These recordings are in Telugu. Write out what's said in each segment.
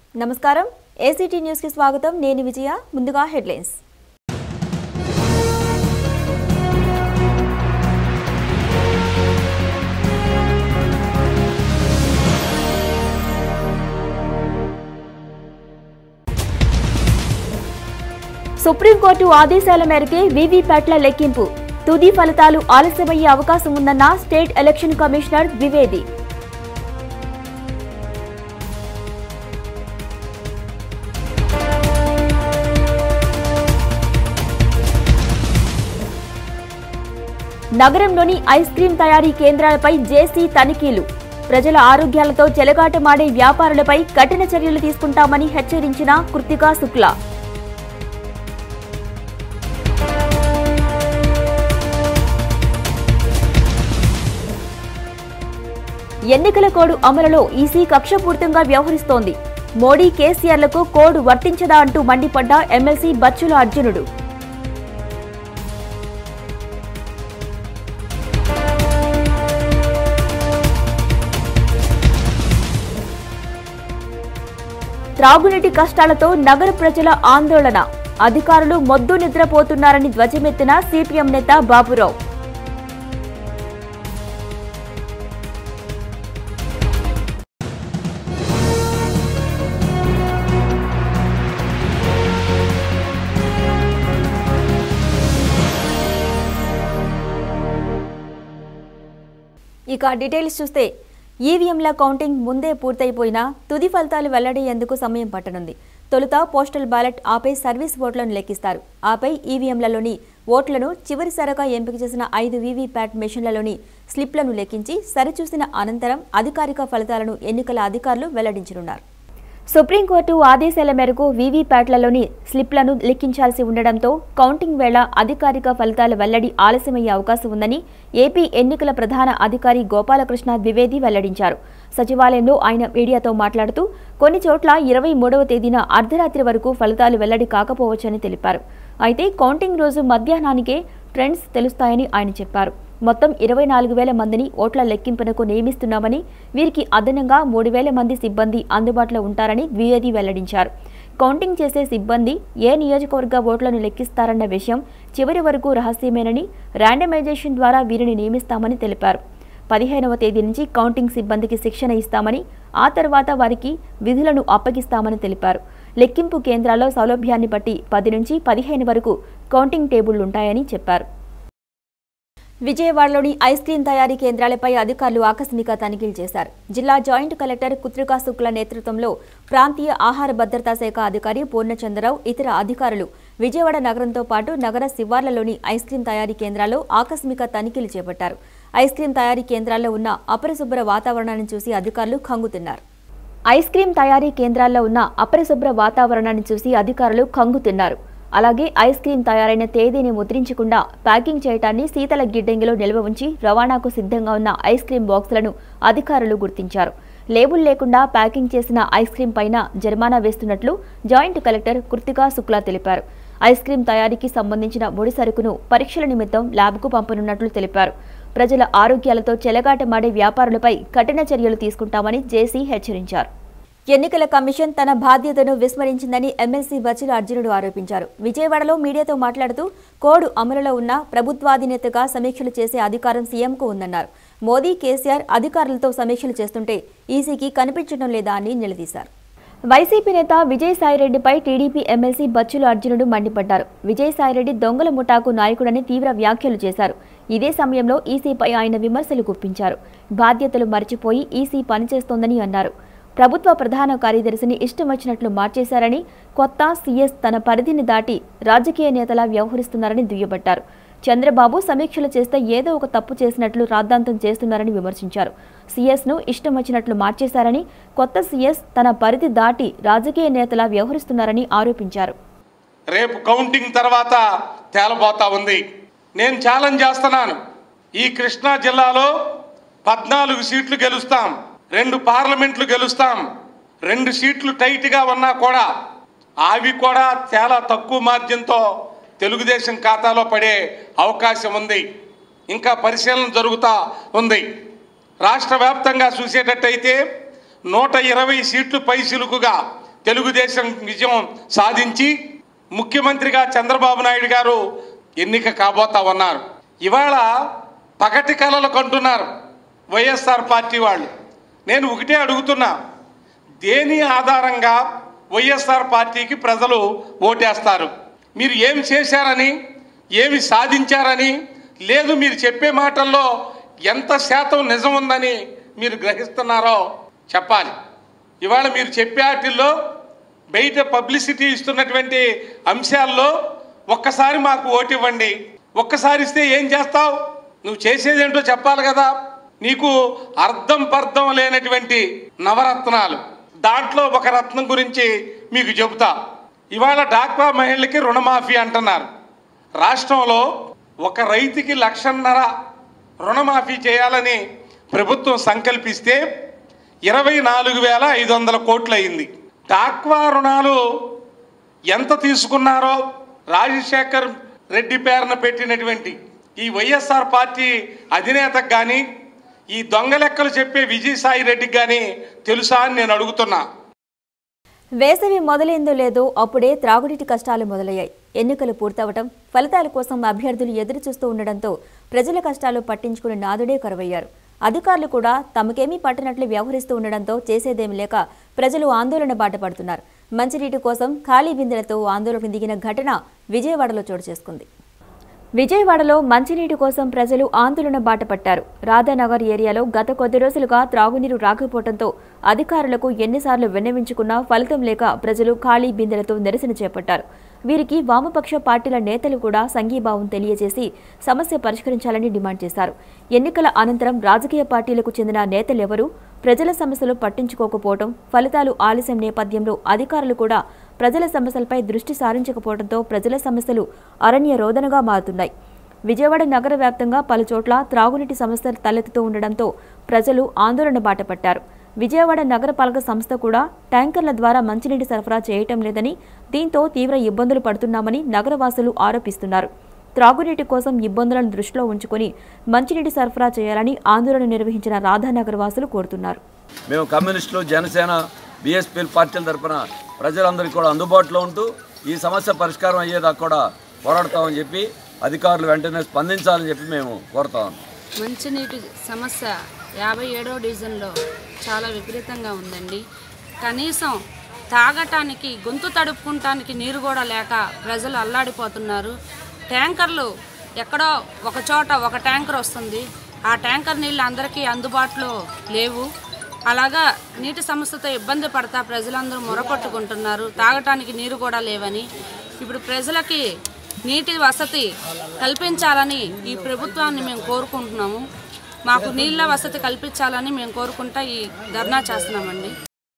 నమస్కారం ఏసీటీ న్యూస్ కి స్వాగతం నేను విజయ ముందుగా హెడ్లైన్స్ సుప్రీంకోర్టు ఆదేశాల మేరకే వీవీప్యాట్ల లెక్కింపు తుది ఫలితాలు ఆలస్యమయ్యే అవకాశం ఉందన్న స్టేట్ ఎలక్షన్ కమిషనర్ ద్వివేది నగరంలోని ఐస్ క్రీం తయారీ కేంద్రాలపై జేసీ తనిఖీలు ప్రజల ఆరోగ్యాలతో చెలగాటమాడే వ్యాపారులపై కఠిన చర్యలు తీసుకుంటామని హెచ్చరించిన కృతికా శుక్లా ఎన్నికల కోడ్ అమలులో ఈసీ కక్షపూరితంగా వ్యవహరిస్తోంది మోడీ కేసీఆర్లకు కోడ్ వర్తించదా అంటూ మండిపడ్డ ఎమ్మెల్సీ బచ్చుల అర్జునుడు త్రాగునీటి కష్టాలతో నగర ప్రజల ఆందోళన అధికారులు మొద్దు నిద్రపోతున్నారని ధ్వజమెత్తిన సిపిఎం నేత బాబురావు ఇక డీటెయిల్స్ చూస్తే ఈవీఎంల కౌంటింగ్ ముందే పూర్తయిపోయినా తుది ఫలితాలు వెల్లడయ్యేందుకు సమయం పట్టనుంది తొలుత పోస్టల్ బ్యాలెట్ ఆపై సర్వీస్ ఓట్లను లెక్కిస్తారు ఆపై ఈవీఎంలలోని ఓట్లను చివరిసరగా ఎంపిక చేసిన ఐదు వీవీప్యాట్ మెషిన్లలోని స్లిప్లను లెక్కించి సరిచూసిన అనంతరం అధికారిక ఫలితాలను ఎన్నికల అధికారులు వెల్లడించనున్నారు సుప్రీంకోర్టు ఆదేశాల మేరకు వీవీప్యాట్లలోని స్లిప్లను లెక్కించాల్సి ఉండడంతో కౌంటింగ్ వేళ అధికారిక ఫలితాల వెల్లడి ఆలస్యమయ్యే అవకాశం ఉందని ఏపీ ఎన్నికల ప్రధాన అధికారి గోపాలకృష్ణ ద్వివేది వెల్లడించారు సచివాలయంలో ఆయన మీడియాతో మాట్లాడుతూ కొన్ని చోట్ల ఇరవై మూడవ తేదీన అర్ధరాత్రి వరకు ఫలితాలు వెల్లడి కాకపోవచ్చని తెలిపారు అయితే కౌంటింగ్ రోజు మధ్యాహ్నానికే ట్రెండ్స్ తెలుస్తాయని ఆయన చెప్పారు మొత్తం ఇరవై నాలుగు వేల మందిని ఓట్ల లెక్కింపునకు నియమిస్తున్నామని వీరికి అదనంగా మూడు వేల మంది సిబ్బంది అందుబాటులో ఉంటారని ద్వివేది వెల్లడించారు కౌంటింగ్ చేసే సిబ్బంది ఏ నియోజకవర్గ ఓట్లను లెక్కిస్తారన్న విషయం చివరి వరకు రహస్యమేనని ర్యాండమైజేషన్ ద్వారా వీరిని నియమిస్తామని తెలిపారు పదిహేనవ తేదీ నుంచి కౌంటింగ్ సిబ్బందికి శిక్షణ ఇస్తామని ఆ తర్వాత వారికి విధులను అప్పగిస్తామని తెలిపారు లెక్కింపు కేంద్రాల్లో సౌలభ్యాన్ని బట్టి పది నుంచి పదిహేను వరకు కౌంటింగ్ టేబుళ్లుంటాయని చెప్పారు విజయవాడలోని ఐస్ క్రీం తయారీ కేంద్రాలపై అధికారులు ఆకస్మిక తనిఖీలు చేశారు జిల్లా జాయింట్ కలెక్టర్ కుత్రికా శుక్ల నేతృత్వంలో ప్రాంతీయ ఆహార భద్రతా శాఖ అధికారి పూర్ణచంద్రరావు ఇతర అధికారులు విజయవాడ నగరంతో పాటు నగర శివార్లలోని ఐస్ క్రీం తయారీ కేంద్రాల్లో ఆకస్మిక తనిఖీలు చేపట్టారు ఐస్ క్రీం తయారీ కేంద్రాల్లో ఉన్న అపరిశుభ్ర వాతావరణాన్ని చూసి అధికారులు కంగుతున్నారు ఐస్ క్రీం తయారీ కేంద్రాల్లో ఉన్న అపరిశుభ్ర వాతావరణాన్ని చూసి అధికారులు కంగుతున్నారు అలాగే ఐస్ క్రీం తయారైన తేదీని ముద్రించకుండా ప్యాకింగ్ చేయటాన్ని శీతల గిడ్డంగిలో నిల్వ ఉంచి రవాణాకు సిద్ధంగా ఉన్న ఐస్ క్రీం బాక్సులను అధికారులు గుర్తించారు లేబుల్ లేకుండా ప్యాకింగ్ చేసిన ఐస్ క్రీం పైన జరిమానా వేస్తున్నట్లు జాయింట్ కలెక్టర్ కృతికా శుక్లా తెలిపారు ఐస్ క్రీం తయారీకి సంబంధించిన ముడి సరుకును పరీక్షల నిమిత్తం ల్యాబ్కు పంపనున్నట్లు తెలిపారు ప్రజల ఆరోగ్యాలతో చెలగాటమాడే వ్యాపారులపై కఠిన చర్యలు తీసుకుంటామని జేసీ హెచ్చరించారు ఎన్నికల కమిషన్ తన బాధ్యతను విస్మరించిందని ఎమ్మెల్సీ బచ్చిల అర్జునుడు ఆరోపించారు విజయవాడలో మీడియాతో మాట్లాడుతూ కోడ్ అమలులో ఉన్న ప్రభుత్వాధినేతగా సమీక్షలు చేసే అధికారం సీఎంకు ఉందన్నారు మోదీ కేసీఆర్ అధికారులతో సమీక్షలు చేస్తుంటే ఈసీకి కనిపించడం లేదా అని నిలదీశారు వైసీపీ నేత విజయసాయిరెడ్డిపై టీడీపీ ఎమ్మెల్సీ బచ్చుల అర్జునుడు మండిపడ్డారు విజయసాయిరెడ్డి దొంగల ముఠాకు నాయకుడని తీవ్ర వ్యాఖ్యలు చేశారు ఇదే సమయంలో ఈసీపై ఆయన విమర్శలు గుప్పించారు బాధ్యతలు మర్చిపోయి ఈసీ పనిచేస్తోందని అన్నారు ప్రభుత్వ ప్రధాన కార్యదర్శిని ఇష్టం వచ్చినట్లు మార్చేశారని కొత్త సీఎస్ తన పరిధిని దాటి రాజకీయ నేతలా వ్యవహరిస్తున్నారని దుయ్యబట్టారు చంద్రబాబు సమీక్షలు చేస్తే ఏదో ఒక తప్పు చేసినట్లు రాద్ధాంతం చేస్తున్నారని విమర్శించారు సీఎస్ను ఇష్టం వచ్చినట్లు మార్చేశారని కొత్త సీఎస్ తన పరిధి దాటి రాజకీయ నేతలా వ్యవహరిస్తున్నారని ఆరోపించారు రేపు కౌంటింగ్ తర్వాత తేలబోతా ఉంది నేను ఛాలెంజ్ చేస్తున్నాను ఈ కృష్ణా జిల్లాలో పద్నాలుగు సీట్లు గెలుస్తాం రెండు పార్లమెంట్లు గెలుస్తాం రెండు సీట్లు టైట్గా ఉన్నా కూడా అవి కూడా చాలా తక్కువ మార్జిన్తో తెలుగుదేశం ఖాతాలో పడే అవకాశం ఉంది ఇంకా పరిశీలన జరుగుతూ ఉంది రాష్ట్ర వ్యాప్తంగా చూసేటట్టయితే నూట ఇరవై సీట్లు పైసిలుకుగా తెలుగుదేశం విజయం సాధించి ముఖ్యమంత్రిగా చంద్రబాబు నాయుడు గారు ఎన్నిక కాబోతా ఉన్నారు ఇవాళ పగటి కలలు కంటున్నారు వైఎస్ఆర్ పార్టీ వాళ్ళు నేను ఒకటే అడుగుతున్నా దేని ఆధారంగా వైఎస్ఆర్ పార్టీకి ప్రజలు ఓటేస్తారు మీరు ఏం చేశారని ఏమి సాధించారని లేదు మీరు చెప్పే మాటల్లో ఎంత శాతం నిజం ఉందని మీరు గ్రహిస్తున్నారో చెప్పాలి ఇవాళ మీరు చెప్పే వాటిల్లో బయట పబ్లిసిటీ ఇస్తున్నటువంటి అంశాల్లో ఒక్కసారి మాకు ఓటు ఇవ్వండి ఒక్కసారి ఇస్తే ఏం చేస్తావు నువ్వు చేసేదేంటో చెప్పాలి కదా నీకు అర్థం పర్థం లేనటువంటి నవరత్నాలు దాంట్లో ఒక రత్నం గురించి మీకు చెబుతా ఇవాళ డాక్వా మహిళలకి రుణమాఫీ అంటున్నారు రాష్ట్రంలో ఒక రైతుకి లక్షన్నర రుణమాఫీ చేయాలని ప్రభుత్వం సంకల్పిస్తే ఇరవై నాలుగు వేల ఐదు వందల కోట్లు అయింది డాక్వా రుణాలు ఎంత తీసుకున్నారో రాజశేఖర్ రెడ్డి పేరున పెట్టినటువంటి ఈ వైఎస్ఆర్ పార్టీ అధినేతకు కానీ ఈ దొంగ లెక్కలు చెప్పే విజయసాయి రెడ్డికి కానీ తెలుసా అని నేను అడుగుతున్నా వేసవి మొదలైందో లేదో అప్పుడే త్రాగునీటి కష్టాలు మొదలయ్యాయి ఎన్నికలు పూర్తవటం ఫలితాల కోసం అభ్యర్థులు ఎదురు చూస్తూ ఉండడంతో ప్రజల కష్టాలు పట్టించుకుని నాదుడే కరువయ్యారు అధికారులు కూడా తమకేమీ పట్టనట్లు వ్యవహరిస్తూ ఉండడంతో చేసేదేమి లేక ప్రజలు ఆందోళన బాట పడుతున్నారు మంచినీటి కోసం ఖాళీ బిందెలతో ఆందోళనకు దిగిన ఘటన విజయవాడలో చోటు చేసుకుంది విజయవాడలో మంచినీటి కోసం ప్రజలు ఆందోళన బాట పట్టారు రాధానగర్ ఏరియాలో గత కొద్ది రోజులుగా త్రాగునీరు రాకపోవడంతో అధికారులకు ఎన్నిసార్లు విన్నవించుకున్నా ఫలితం లేక ప్రజలు ఖాళీ బిందెలతో నిరసన చేపట్టారు వీరికి వామపక్ష పార్టీల నేతలు కూడా సంఘీభావం తెలియజేసి సమస్య పరిష్కరించాలని డిమాండ్ చేశారు ఎన్నికల అనంతరం రాజకీయ పార్టీలకు చెందిన నేతలెవరూ ప్రజల సమస్యలు పట్టించుకోకపోవడం ఫలితాలు ఆలస్యం నేపథ్యంలో అధికారులు కూడా ప్రజల సమస్యలపై దృష్టి సారించకపోవడంతో ప్రజల సమస్యలు అరణ్య రోదనగా మారుతున్నాయి విజయవాడ నగర వ్యాప్తంగా పలుచోట్ల త్రాగునీటి సమస్యలు తలెత్తుతూ ఉండడంతో ప్రజలు ఆందోళన బాట పట్టారు విజయవాడ నగరపాలక సంస్థ కూడా ట్యాంకర్ల ద్వారా మంచినీటి సరఫరా చేయటం లేదని దీంతో తీవ్ర ఇబ్బందులు పడుతున్నామని నగరవాసులు ఆరోపిస్తున్నారు త్రాగునీటి కోసం ఇబ్బందులను దృష్టిలో ఉంచుకొని మంచినీటి సరఫరా చేయాలని ఆందోళన నిర్వహించిన రాధానగర్ వాసులు కోరుతున్నారు మేము కమ్యూనిస్టులు జనసేన బీఎస్పీ పార్టీల తరపున ప్రజలందరికీ కూడా అందుబాటులో ఉంటూ ఈ సమస్య పరిష్కారం అయ్యేదాకా కూడా పోరాడతామని చెప్పి అధికారులు వెంటనే స్పందించాలని చెప్పి మేము కోరుతాం మంచినీటి సమస్య యాభై ఏడో డివిజన్లో చాలా విపరీతంగా ఉందండి కనీసం తాగటానికి గొంతు తడుపుకుంటానికి నీరు కూడా లేక ప్రజలు అల్లాడిపోతున్నారు ట్యాంకర్లు ఎక్కడో ఒక చోట ఒక ట్యాంకర్ వస్తుంది ఆ ట్యాంకర్ నీళ్ళు అందరికీ అందుబాటులో లేవు అలాగా నీటి సమస్యతో ఇబ్బంది పడతా ప్రజలందరూ మొరపట్టుకుంటున్నారు తాగటానికి నీరు కూడా లేవని ఇప్పుడు ప్రజలకి నీటి వసతి కల్పించాలని ఈ ప్రభుత్వాన్ని మేము కోరుకుంటున్నాము మాకు నీళ్ళ వసతి కల్పించాలని మేము కోరుకుంటా ఈ ధర్నా చేస్తున్నామండి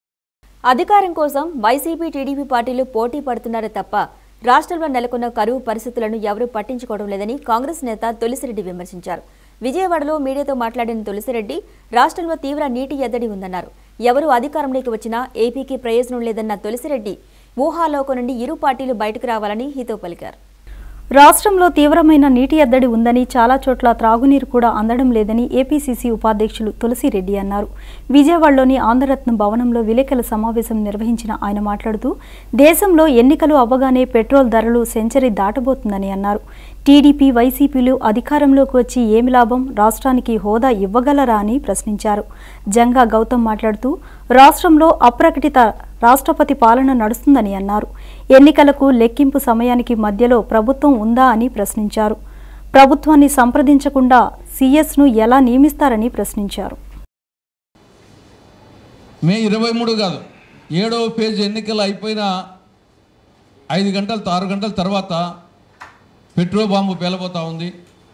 అధికారం కోసం వైసీపీ టీడీపీ పార్టీలు పోటీ పడుతున్నారే తప్ప రాష్ట్రంలో నెలకొన్న కరువు పరిస్థితులను ఎవరూ పట్టించుకోవడం లేదని కాంగ్రెస్ నేత తులసిరెడ్డి విమర్శించారు విజయవాడలో మీడియాతో మాట్లాడిన తులసిరెడ్డి రాష్ట్రంలో తీవ్ర నీటి ఎద్దడి ఉందన్నారు ఎవరు అధికారంలోకి వచ్చినా ఏపీకి ప్రయోజనం లేదన్న తులసిరెడ్డి ఊహాలోకం నుండి ఇరు పార్టీలు బయటకు రావాలని హితో పలికారు రాష్ట్రంలో తీవ్రమైన నీటి ఎద్దడి ఉందని చాలా చోట్ల త్రాగునీరు కూడా అందడం లేదని ఏపీసీసీ ఉపాధ్యక్షులు తులసిరెడ్డి అన్నారు విజయవాడలోని ఆంధ్రరత్నం భవనంలో విలేకరుల సమావేశం నిర్వహించిన ఆయన మాట్లాడుతూ దేశంలో ఎన్నికలు అవ్వగానే పెట్రోల్ ధరలు సెంచరీ దాటబోతుందని అన్నారు టీడీపీ వైసీపీలు అధికారంలోకి వచ్చి ఏమి లాభం రాష్ట్రానికి హోదా ఇవ్వగలరా అని ప్రశ్నించారు జంగా గౌతమ్ మాట్లాడుతూ రాష్ట్రంలో అప్రకటిత రాష్ట్రపతి పాలన నడుస్తుందని అన్నారు ఎన్నికలకు లెక్కింపు సమయానికి మధ్యలో ప్రభుత్వం ఉందా అని ప్రశ్నించారు ప్రభుత్వాన్ని సంప్రదించకుండా సీఎస్ను ఎలా నియమిస్తారని ప్రశ్నించారు మే ఇరవై మూడు కాదు ఏడవ పేజ్ ఎన్నికలు అయిపోయిన ఐదు గంటల ఆరు గంటల తర్వాత పెట్రోల్ బాంబు పేలబోతా ఉంది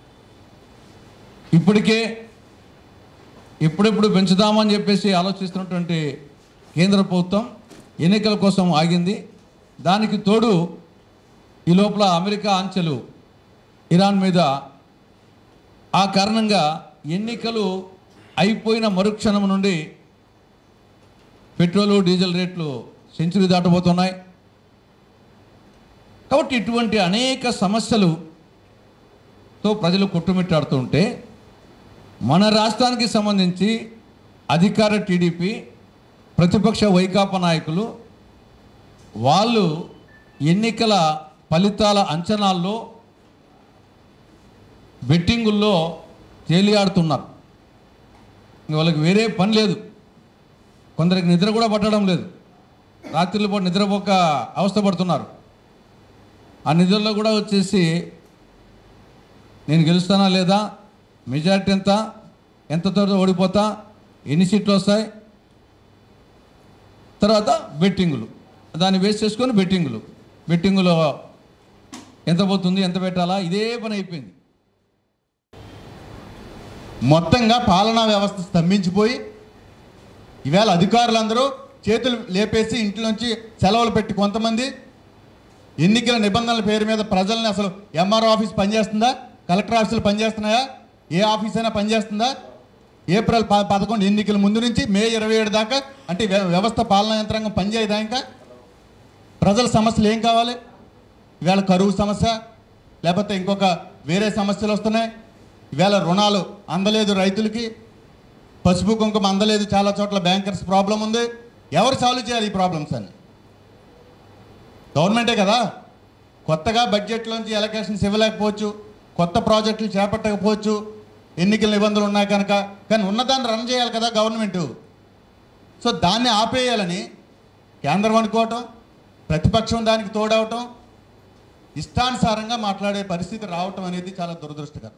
ఇప్పటికే ఎప్పుడెప్పుడు పెంచుదామని చెప్పేసి ఆలోచిస్తున్నటువంటి కేంద్ర ప్రభుత్వం ఎన్నికల కోసం ఆగింది దానికి తోడు ఈ లోపల అమెరికా అంచెలు ఇరాన్ మీద ఆ కారణంగా ఎన్నికలు అయిపోయిన మరుక్షణం నుండి పెట్రోలు డీజిల్ రేట్లు సెంచురీ దాటబోతున్నాయి కాబట్టి ఇటువంటి అనేక సమస్యలుతో ప్రజలు కొట్టుమిట్టాడుతుంటే మన రాష్ట్రానికి సంబంధించి అధికార టీడీపీ ప్రతిపక్ష వైకాపా నాయకులు వాళ్ళు ఎన్నికల ఫలితాల అంచనాల్లో బెట్టింగుల్లో తేలియాడుతున్నారు ఇంక వాళ్ళకి వేరే పని లేదు కొందరికి నిద్ర కూడా పట్టడం లేదు రాత్రిలో పూట నిద్రపోక అవస్థపడుతున్నారు ఆ నిధుల్లో కూడా వచ్చేసి నేను గెలుస్తానా లేదా మెజారిటీ ఎంత ఎంత త్వరగా ఓడిపోతా ఎన్ని సీట్లు వస్తాయి తర్వాత బెట్టింగులు దాన్ని వేస్ట్ చేసుకొని బెట్టింగులు బెట్టింగులో ఎంత పోతుంది ఎంత పెట్టాలా ఇదే పని అయిపోయింది మొత్తంగా పాలనా వ్యవస్థ స్తంభించిపోయి ఈవేళ అధికారులందరూ చేతులు లేపేసి ఇంట్లోంచి సెలవులు పెట్టి కొంతమంది ఎన్నికల నిబంధనల పేరు మీద ప్రజల్ని అసలు ఎంఆర్ఓ ఆఫీస్ పనిచేస్తుందా కలెక్టర్ ఆఫీసులు పనిచేస్తున్నాయా ఏ ఆఫీస్ అయినా పనిచేస్తుందా ఏప్రిల్ ప పదకొండు ఎన్నికల ముందు నుంచి మే ఇరవై ఏడు దాకా అంటే వ్య- వ్యవస్థ పాలనా యంత్రాంగం పనిచేయదా ఇంకా ప్రజల సమస్యలు ఏం కావాలి ఇవాళ కరువు సమస్య లేకపోతే ఇంకొక వేరే సమస్యలు వస్తున్నాయి ఇవాళ రుణాలు అందలేదు రైతులకి పసుపు కుంకుమ అందలేదు చాలా చోట్ల బ్యాంకర్స్ ప్రాబ్లం ఉంది ఎవరు సాల్వ్ చేయాలి ఈ ప్రాబ్లమ్స్ అని గవర్నమెంటే కదా కొత్తగా బడ్జెట్లోంచి ఎలకేషన్స్ ఇవ్వలేకపోవచ్చు కొత్త ప్రాజెక్టులు చేపట్టకపోవచ్చు ఎన్నికల నిబంధనలు ఉన్నాయి కనుక కానీ ఉన్నదాన్ని రన్ చేయాలి కదా గవర్నమెంటు సో దాన్ని ఆపేయాలని కేంద్రం అనుకోవటం ప్రతిపక్షం దానికి తోడవటం ఇష్టానుసారంగా మాట్లాడే పరిస్థితి రావటం అనేది చాలా దురదృష్టకరం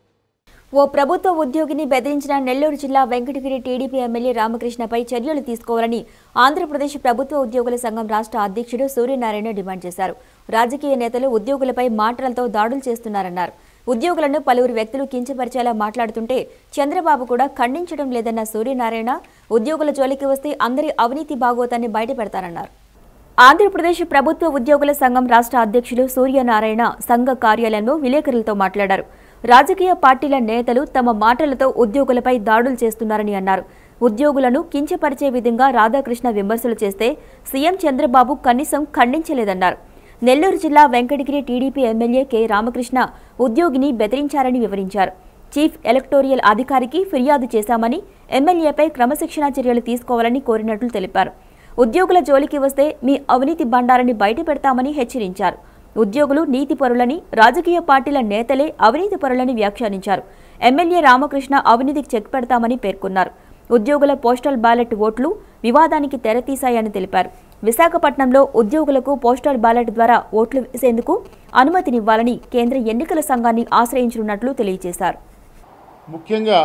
ఓ ప్రభుత్వ ఉద్యోగిని బెదిరించిన నెల్లూరు జిల్లా వెంకటగిరి టీడీపీ ఎమ్మెల్యే రామకృష్ణపై చర్యలు తీసుకోవాలని ఆంధ్రప్రదేశ్ ప్రభుత్వ ఉద్యోగుల సంఘం రాష్ట్ర అధ్యక్షుడు సూర్యనారాయణ డిమాండ్ చేశారు రాజకీయ నేతలు ఉద్యోగులపై మాటలతో దాడులు చేస్తున్నారన్నారు ఉద్యోగులను పలువురు వ్యక్తులు కించపరిచేలా మాట్లాడుతుంటే చంద్రబాబు కూడా ఖండించడం లేదన్న సూర్యనారాయణ ఉద్యోగుల జోలికి వస్తే అందరి అవినీతి బాగోతాన్ని బయటపెడతారన్నారు ఆంధ్రప్రదేశ్ ప్రభుత్వ ఉద్యోగుల సంఘం రాష్ట్ర అధ్యక్షులు సూర్యనారాయణ సంఘ కార్యాలయంలో విలేకరులతో మాట్లాడారు రాజకీయ పార్టీల నేతలు తమ మాటలతో ఉద్యోగులపై దాడులు చేస్తున్నారని అన్నారు ఉద్యోగులను కించపరిచే విధంగా రాధాకృష్ణ విమర్శలు చేస్తే సీఎం చంద్రబాబు కనీసం ఖండించలేదన్నారు నెల్లూరు జిల్లా Venkatagiri TDP MLA K Ramakrishna ఉద్యోగిని బెదిరించారని వివరించారు చీఫ్ ఎలక్టోరియల్ అధికారికి ఫిర్యాదు చేశామని ఎమ్మెల్యేపై క్రమశిక్షణా చర్యలు తీసుకోవాలని కోరినట్లు తెలిపారు ఉద్యోగుల జోలికి వస్తే మీ అవినీతి బండారని బయట పెడతామని హెచ్చరించారు ఉద్యోగులు నీతిపరులని రాజకీయ పార్టీల నేతలే అవినీతి పరులని వ్యాఖ్యానించారు ఎమ్మెల్యే రామకృష్ణ అవినీతికి చెక్ పెడతామని పేర్కొన్నారు ఉద్యోగుల పోస్టల్ బ్యాలెట్ ఓట్లు వివాదానికి తెరతీశాయని తెలిపారు విశాఖపట్నంలో ఉద్యోగులకు పోస్టల్ బ్యాలెట్ ద్వారా ఓట్లు వేసేందుకు అనుమతినివ్వాలని కేంద్ర ఎన్నికల సంఘాన్ని ఆశ్రయించనున్నట్లు తెలియజేశారు ముఖ్యంగా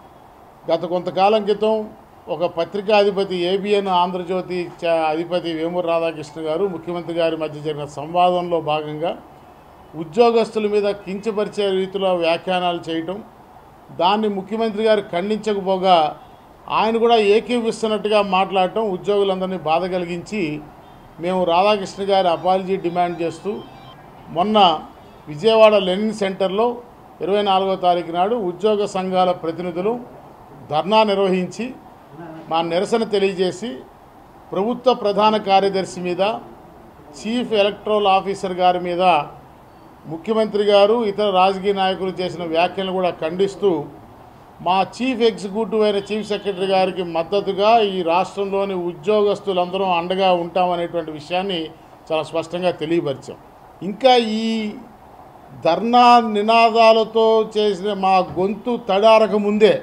గత కొంతకాలం క్రితం ఒక పత్రికాధిపతి ఏబిఎన్ ఆంధ్రజ్యోతి చ- అధిపతి వేమూరు రాధాకృష్ణ గారు ముఖ్యమంత్రి గారి మధ్య జరిగిన సంవాదంలో భాగంగా ఉద్యోగస్తుల మీద కించపరిచే రీతిలో వ్యాఖ్యానాలు చేయటం దాన్ని ముఖ్యమంత్రి గారు ఖండించకపోగా ఆయన కూడా ఏకీవిస్తున్నట్టుగా మాట్లాడటం ఉద్యోగులందరినీ బాధ కలిగించి మేము రాధాకృష్ణ గారి అపాలజీ డిమాండ్ చేస్తూ మొన్న విజయవాడ లెనిన్ సెంటర్లో ఇరవై నాలుగో తారీఖు నాడు ఉద్యోగ సంఘాల ప్రతినిధులు ధర్నా నిర్వహించి మా నిరసన తెలియజేసి ప్రభుత్వ ప్రధాన కార్యదర్శి మీద చీఫ్ ఎలక్ట్రల్ ఆఫీసర్ గారి మీద ముఖ్యమంత్రి గారు ఇతర రాజకీయ నాయకులు చేసిన వ్యాఖ్యలను కూడా ఖండిస్తూ మా చీఫ్ ఎగ్జిక్యూటివ్ అయిన చీఫ్ సెక్రటరీ గారికి మద్దతుగా ఈ రాష్ట్రంలోని ఉద్యోగస్తులందరం అండగా ఉంటామనేటువంటి విషయాన్ని చాలా స్పష్టంగా తెలియపరిచాం ఇంకా ఈ ధర్నా నినాదాలతో చేసిన మా గొంతు తడారక ముందే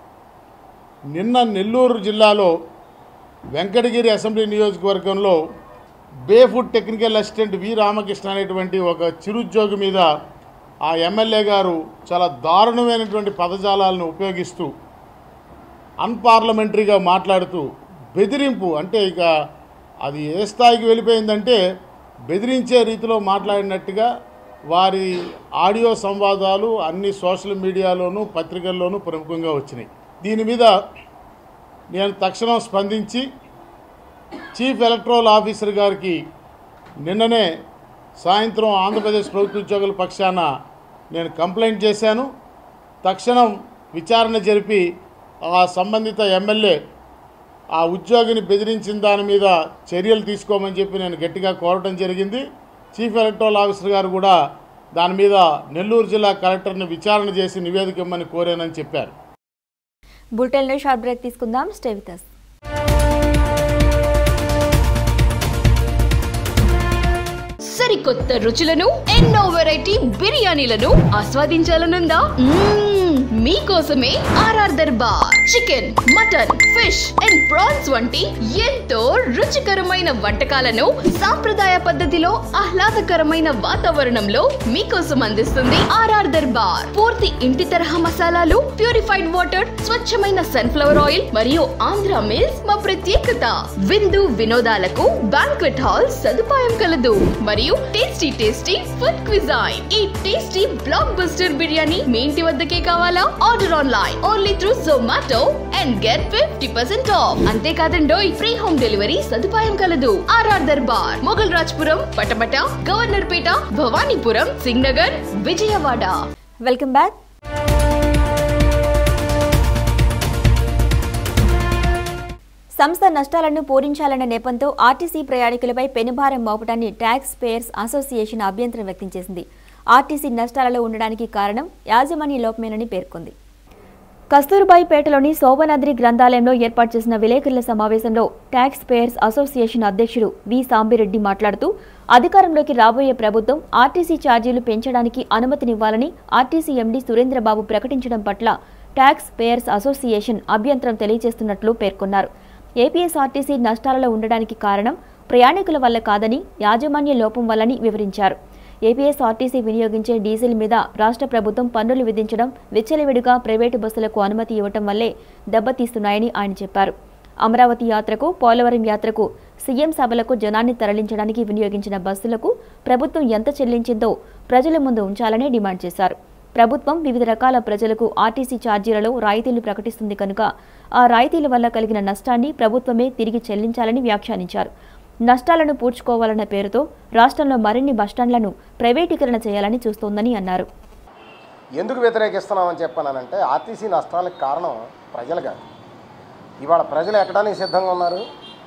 నిన్న నెల్లూరు జిల్లాలో వెంకటగిరి అసెంబ్లీ నియోజకవర్గంలో బేఫుడ్ టెక్నికల్ అసిస్టెంట్ వి రామకృష్ణ అనేటువంటి ఒక చిరుద్యోగి మీద ఆ ఎమ్మెల్యే గారు చాలా దారుణమైనటువంటి పదజాలాలను ఉపయోగిస్తూ అన్పార్లమెంటరీగా మాట్లాడుతూ బెదిరింపు అంటే ఇక అది ఏ స్థాయికి వెళ్ళిపోయిందంటే బెదిరించే రీతిలో మాట్లాడినట్టుగా వారి ఆడియో సంవాదాలు అన్ని సోషల్ మీడియాలోనూ పత్రికల్లోనూ ప్రముఖంగా వచ్చినాయి దీని మీద నేను తక్షణం స్పందించి చీఫ్ ఎలక్ట్రల్ ఆఫీసర్ గారికి నిన్ననే సాయంత్రం ఆంధ్రప్రదేశ్ ప్రభుత్వ ఉద్యోగుల పక్షాన నేను కంప్లైంట్ చేశాను తక్షణం విచారణ జరిపి ఆ సంబంధిత ఎమ్మెల్యే ఆ ఉద్యోగిని బెదిరించిన దాని మీద చర్యలు తీసుకోమని చెప్పి నేను గట్టిగా కోరటం జరిగింది చీఫ్ ఎలక్ట్రల్ ఆఫీసర్ గారు కూడా దాని మీద నెల్లూరు జిల్లా కలెక్టర్ని విచారణ చేసి నివేదిక ఇమ్మని కోరానని చెప్పారు బులెటిన్లో షార్ట్ బ్రేక్ తీసుకుందాం స్టే విత్ us. సరికొత్త రుచులను ఎన్నో వెరైటీ బిర్యానీలను ఆస్వాదించాలనుందా మ్మ్, మీకోసమే RR Darbar chicken mutton fish and prawns వంటి ఎంతో రుచికరమైన వంటకాలను సాంప్రదాయ పద్ధతిలో ఆహ్లాదకరమైన వాతావరణంలో మీకోసం అందిస్తుంది ఆర్ఆర్ దర్బార్ పూర్తి ఇంటి తరహా మసాలాలు ప్యూరిఫైడ్ వాటర్ స్వచ్ఛమైన సన్ఫ్లవర్ ఆయిల్ మరియు ఆంధ్ర మిల్స్ మా ప్రత్యేకత విందు వినోదాలకు బ్యాంక్వెట్ హాల్ సదుపాయం కలదు మరియు టేస్టీ టేస్టీ ఫుడ్ క్విజైన్ ఈ టేస్టీ బ్లాక్ బస్టర్ బిర్యానీ మీ ఇంటి వద్దకే కావాలా order online only through Zomato and get fifty percent off అంతేకాదండోయ్ ఫ్రీ హోమ్ డెలివరీ సదుపాయం కలదు RR Darbar Moghalrajpuram Patamata Governorpet Bhavanipuram Singhnagar Vijayawada welcome back సంస్థ నష్టాలను పూరించాలన్న నెపంతో ఆర్టీసీ ప్రయాణికులపై పెనుభారం మోపడాన్ని ట్యాక్స్ పేయర్స్ అసోసియేషన్ అభ్యంతరం వ్యక్తం చేసింది ఆర్టీసీ నష్టాలలో ఉండడానికి కారణం యాజమాన్య లోపమేనని పేర్కొంది కస్తూర్బాయిపేటలోని శోభనాద్రి గ్రంథాలయంలో ఏర్పాటు చేసిన విలేకరుల సమావేశంలో ట్యాక్స్ పేయర్స్ అసోసియేషన్ అధ్యక్షుడు వి సాంబిరెడ్డి మాట్లాడుతూ అధికారంలోకి రాబోయే ప్రభుత్వం ఆర్టీసీ ఛార్జీలు పెంచడానికి అనుమతినివ్వాలని ఆర్టీసీ ఎండీ సురేంద్రబాబు ప్రకటించడం పట్ల ట్యాక్స్ పేయర్స్ అసోసియేషన్ అభ్యంతరం తెలియజేస్తున్నట్లు పేర్కొన్నారు ఏపీఎస్ఆర్టీసీ నష్టాలలో ఉండడానికి కారణం ప్రయాణికుల వల్ల కాదని యాజమాన్య లోపం వల్లని వివరించారు ఏపీఎస్ఆర్టీసీ వినియోగించే డీజిల్ మీద రాష్ట్ర ప్రభుత్వం పన్నులు విధించడం విచ్చలవిడిగా ప్రైవేటు బస్సులకు అనుమతి ఇవ్వటం వల్లే దెబ్బతీస్తున్నాయని ఆయన చెప్పారు అమరావతి యాత్రకు పోలవరం యాత్రకు సీఎం సభలకు జనాన్ని తరలించడానికి వినియోగించిన బస్సులకు ప్రభుత్వం ఎంత చెల్లించిందో ప్రజల ముందు ఉంచాలని డిమాండ్ చేశారు ప్రభుత్వం వివిధ రకాల ప్రజలకు ఆర్టీసీ ఛార్జీలలో రాయితీలు ప్రకటిస్తుంది కనుక ఆ రాయితీల వల్ల కలిగిన నష్టాన్ని ప్రభుత్వమే తిరిగి చెల్లించాలని వ్యాఖ్యానించారు నష్టాలను పూడ్చుకోవాలన్న పేరుతో రాష్ట్రంలో మరిన్ని బస్టాండ్లను ప్రైవేటీకరణ చేయాలని చూస్తోందని అన్నారు ఎందుకు వ్యతిరేకిస్తున్నామని చెప్పానంటే ఆర్టీసీ నష్టాలకు కారణం ప్రజలు కాదు ఇవాళ ప్రజలు ఎక్కడానికి సిద్ధంగా ఉన్నారు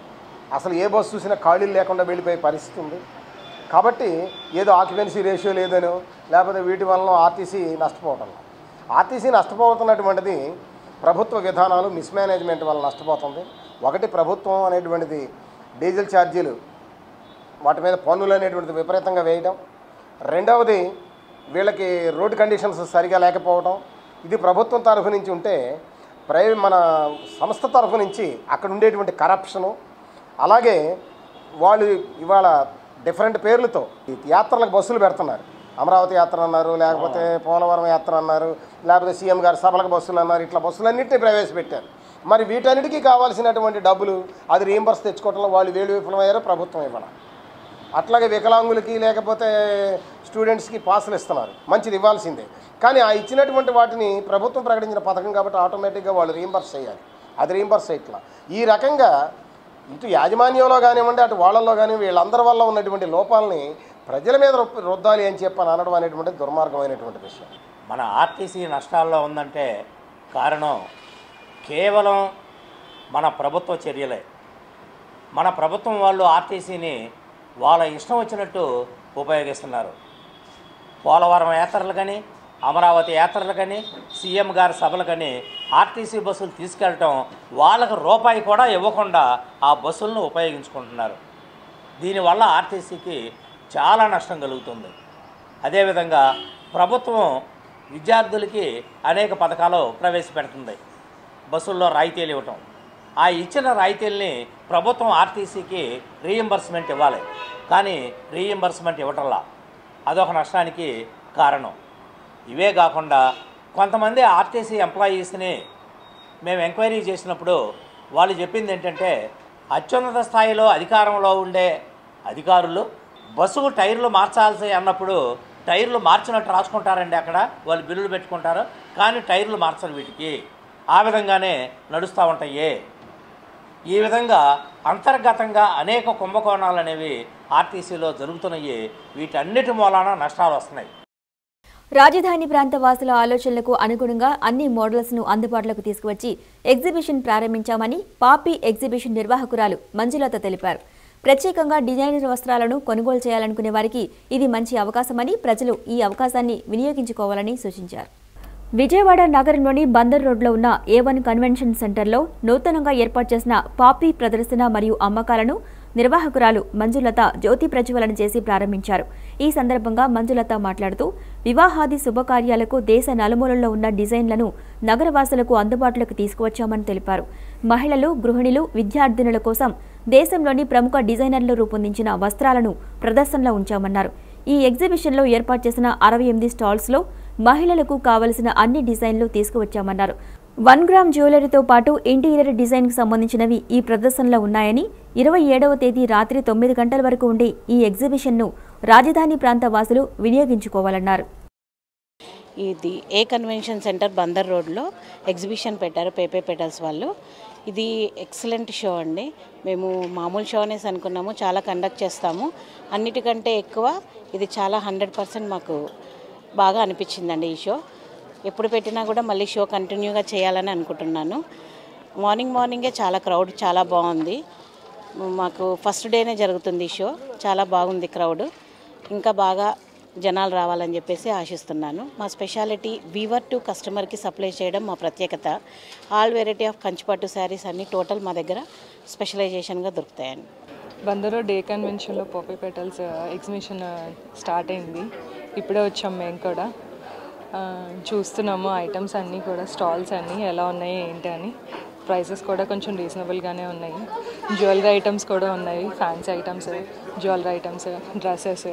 అసలు ఏ బస్సు చూసినా ఖాళీలు లేకుండా వెళ్ళిపోయే పరిస్థితి ఉంది కాబట్టి ఏదో ఆక్యుపెన్సీ రేషియో లేదనో లేకపోతే వీటి వలన ఆర్టీసీ నష్టపోవటం ఆర్టీసీ నష్టపోతున్నటువంటిది ప్రభుత్వ విధానాలు మిస్మేనేజ్మెంట్ వల్ల నష్టపోతుంది ఒకటి ప్రభుత్వం అనేటువంటిది డీజిల్ ఛార్జీలు వాటి మీద పన్నులు అనేటువంటిది విపరీతంగా వేయడం రెండవది వీళ్ళకి రోడ్ కండిషన్స్ సరిగా లేకపోవడం ఇది ప్రభుత్వం తరఫు నుంచి ఉంటే ప్రై మన సంస్థ తరఫు నుంచి అక్కడ ఉండేటువంటి కరప్షను అలాగే వాళ్ళు ఇవాళ డిఫరెంట్ పేర్లతో ఈ యాత్రలకు బస్సులు పెడుతున్నారు అమరావతి యాత్ర అన్నారు లేకపోతే పోలవరం యాత్ర అన్నారు లేకపోతే సీఎం గారి సభలకు బస్సులు అన్నారు ఇట్లా బస్సులన్నింటినీ ప్రవేశపెట్టారు మరి వీటన్నిటికీ కావాల్సినటువంటి డబ్బులు అది రీంబర్స్ తెచ్చుకోవడంలో వాళ్ళు వేలు విఫలమయ్యారో ప్రభుత్వం ఇవ్వాలి అట్లాగే వికలాంగులకి లేకపోతే స్టూడెంట్స్కి పాసులు ఇస్తున్నారు మంచిది ఇవ్వాల్సిందే కానీ ఆ ఇచ్చినటువంటి వాటిని ప్రభుత్వం ప్రకటించిన పథకం కాబట్టి ఆటోమేటిక్గా వాళ్ళు రీంబర్స్ చేయాలి అది రీంబర్స్ ఇట్లా ఈ రకంగా ఇటు యాజమాన్యంలో కానివ్వండి అటు వాళ్ళల్లో కానీ వీళ్ళందరి వల్ల ఉన్నటువంటి లోపాలని ప్రజల మీద రుప్- రుద్దాలి అని చెప్పని అనడం అనేటువంటి దుర్మార్గమైనటువంటి విషయం మన ఆర్టీసీ నష్టాల్లో ఉందంటే కారణం కేవలం మన ప్రభుత్వ చర్యలే మన ప్రభుత్వం వాళ్ళు ఆర్టీసీని వాళ్ళ ఇష్టం వచ్చినట్టు ఉపయోగిస్తున్నారు పోలవరం యాత్రలు కానీ అమరావతి యాత్రలు కానీ సీఎం గారి సభలు కానీ ఆర్టీసీ బస్సులు తీసుకెళ్ళటం వాళ్ళకు రూపాయి కూడా ఇవ్వకుండా ఆ బస్సులను ఉపయోగించుకుంటున్నారు దీనివల్ల ఆర్టీసీకి చాలా నష్టం కలుగుతుంది అదేవిధంగా ప్రభుత్వం విద్యార్థులకి అనేక పథకాలు ప్రవేశపెడుతుంది బస్సుల్లో రాయితీలు ఇవ్వటం ఆ ఇచ్చిన రాయితీల్ని ప్రభుత్వం ఆర్టీసీకి రీఎంబర్స్మెంట్ ఇవ్వాలి కానీ రీఎంబర్స్మెంట్ ఇవ్వటంలా అదొక నష్టానికి కారణం ఇవే కాకుండా కొంతమంది ఆర్టీసీ ఎంప్లాయీస్ని మేము ఎంక్వైరీ చేసినప్పుడు వాళ్ళు చెప్పింది ఏంటంటే అత్యున్నత స్థాయిలో అధికారంలో ఉండే అధికారులు బస్సుకు టైర్లు మార్చాల్సి అన్నప్పుడు టైర్లు మార్చినట్టు రాసుకుంటారండి అక్కడ వాళ్ళు బిల్లులు పెట్టుకుంటారు కానీ టైర్లు మార్చరు వీటికి ఆ విధంగానే నడుస్తూ ఉంటాయి ఈ విధంగా అంతర్గతంగా అనేక కుంభకోణాలు అనేవి ఆర్టీసీలో జరుగుతున్నాయి వీటన్నిటి మూలాన నష్టాలు వస్తున్నాయి రాజధాని ప్రాంత వాసుల ఆలోచనలకు అనుగుణంగా అన్ని మోడల్స్ ను అందుబాటులోకి తీసుకువచ్చి ఎగ్జిబిషన్ ప్రారంభించామని పాపీ ఎగ్జిబిషన్ నిర్వాహకురాలు మంజులత తెలిపారు ప్రత్యేకంగా డిజైనర్ వస్త్రాలను కొనుగోలు చేయాలనుకునే వారికి ఇది మంచి అవకాశమని ప్రజలు ఈ అవకాశాన్ని వినియోగించుకోవాలని సూచించారు విజయవాడ నగరంలోని బందర్ రోడ్లో ఉన్న ఏ వన్ కన్వెన్షన్ సెంటర్లో నూతనంగా ఏర్పాటు చేసిన పాపీ ప్రదర్శన మరియు అమ్మకాలను నిర్వాహకురాలు మంజులత జ్యోతి ప్రజ్వలన చేసి ప్రారంభించారు ఈ సందర్భంగా మంజులత మాట్లాడుతూ వివాహాది శుభకార్యాలకు దేశ నలుమూలల్లో ఉన్న డిజైన్లను నగరవాసులకు అందుబాటులోకి తీసుకువచ్చామని తెలిపారు మహిళలు గృహిణులు విద్యార్థినుల కోసం దేశంలోని ప్రముఖ డిజైనర్లు రూపొందించిన వస్త్రాలను ప్రదర్శనలో ఉంచామన్నారు ఈ ఎగ్జిబిషన్లో ఏర్పాటు చేసిన అరవై ఎనిమిది స్టాల్స్లో మహిళలకు కావలసిన అన్ని డిజైన్లు తీసుకువచ్చామన్నారు వన్ గ్రామ్ జ్యువెలరీతో పాటు ఇంటీరియర్ డిజైన్కి సంబంధించినవి ఈ ప్రదర్శనలో ఉన్నాయని ఇరవై ఏడవ తేదీ రాత్రి తొమ్మిది గంటల వరకు ఉండే ఈ ఎగ్జిబిషన్ను రాజధాని ప్రాంత వాసులు వినియోగించుకోవాలన్నారు ఇది ఏ కన్వెన్షన్ సెంటర్ బందర్ రోడ్లో ఎగ్జిబిషన్ పెట్టారు పేపే పెటల్స్ వాళ్ళు ఇది ఎక్సలెంట్ షో అండి మేము మామూలు షో అనేసి అనుకున్నాము చాలా కండక్ట్ చేస్తాము అన్నిటికంటే ఎక్కువ ఇది చాలా హండ్రెడ్ పర్సెంట్ మాకు బాగా అనిపించిందండి ఈ షో ఎప్పుడు పెట్టినా కూడా మళ్ళీ షో కంటిన్యూగా చేయాలని అనుకుంటున్నాను మార్నింగ్ మార్నింగే చాలా క్రౌడ్ చాలా బాగుంది మాకు ఫస్ట్ డేనే జరుగుతుంది ఈ షో చాలా బాగుంది క్రౌడ్ ఇంకా బాగా జనాలు రావాలని చెప్పేసి ఆశిస్తున్నాను మా స్పెషాలిటీ వీవర్ టు కస్టమర్కి సప్లై చేయడం మా ప్రత్యేకత ఆల్ వెరైటీ ఆఫ్ కంచిపట్టు శారీస్ అన్నీ టోటల్ మా దగ్గర స్పెషలైజేషన్గా దొరుకుతాయండి బందరో డే కన్వెన్షన్లో పోపీ పెటల్స్ ఎగ్జిబిషన్ స్టార్ట్ అయింది ఇప్పుడే వచ్చాం మేము కూడా ఆ, చూస్తున్నాము ఐటమ్స్ అన్నీ కూడా స్టాల్స్ అన్నీ ఎలా ఉన్నాయి ఏంటి అని ప్రైసెస్ కూడా కొంచెం రీజనబుల్గానే ఉన్నాయి జ్యువెలరీ ఐటమ్స్ కూడా ఉన్నాయి fancy items jewellery items dresses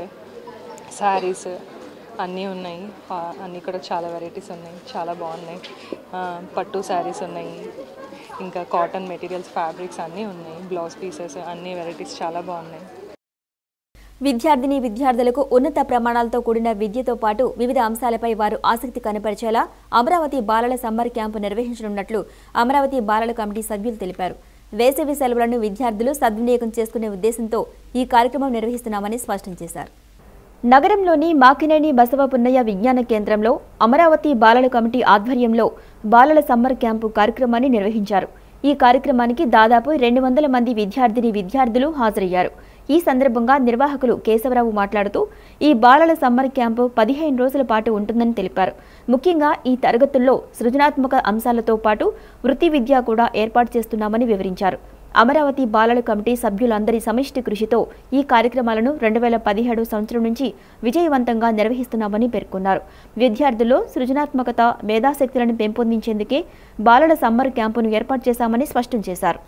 saris అన్నీ ఉన్నాయి ఆ, అన్నీ కూడా చాలా వెరైటీస్ ఉన్నాయి చాలా బాగున్నాయి ఆ, పట్టు శారీస్ ఉన్నాయి ఇంకా కాటన్ మెటీరియల్స్ ఫ్యాబ్రిక్స్ అన్నీ ఉన్నాయి బ్లౌజ్ పీసెస్ అన్ని వెరైటీస్ చాలా బాగున్నాయి విద్యార్థిని విద్యార్థులకు ఉన్నత ప్రమాణాలతో కూడిన విద్యతో పాటు వివిధ అంశాలపై వారు ఆసక్తి కనపరిచేలా అమరావతి బాలల సమ్మర్ క్యాంపు నిర్వహించనున్నట్లు అమరావతి బాలల కమిటీ సభ్యులు తెలిపారు వేసవి సెలవులను విద్యార్థులు సద్వినియోగం చేసుకునే ఉద్దేశంతో ఈ కార్యక్రమం నిర్వహిస్తున్నామని స్పష్టం చేశారు నగరంలోని మాకినేని బసవ పున్నయ్య విజ్ఞాన కేంద్రంలో అమరావతి బాలల కమిటీ ఆధ్వర్యంలో బాలల సమ్మర్ క్యాంపు కార్యక్రమాన్ని నిర్వహించారు ఈ కార్యక్రమానికి దాదాపు రెండు వందల మంది విద్యార్థిని విద్యార్థులు హాజరయ్యారు ఈ సందర్భంగా నిర్వాహకులు కేశవరావు మాట్లాడుతూ ఈ బాలల సమ్మర్ క్యాంపు పదిహేను రోజుల పాటు ఉంటుందని తెలిపారు ముఖ్యంగా ఈ తరగతుల్లో సృజనాత్మక అంశాలతో పాటు వృత్తి విద్య కూడా ఏర్పాటు చేస్తున్నామని వివరించారు అమరావతి బాలల కమిటీ సభ్యులందరి సమిష్టి కృషితో ఈ కార్యక్రమాలను రెండు వేల పదిహేడు సంవత్సరం నుంచి విజయవంతంగా నిర్వహిస్తున్నామని పేర్కొన్నారు విద్యార్థుల్లో సృజనాత్మకత మేధాశక్తులను పెంపొందించేందుకే బాలల సమ్మర్ క్యాంపును ఏర్పాటు చేశామని స్పష్టం చేశారు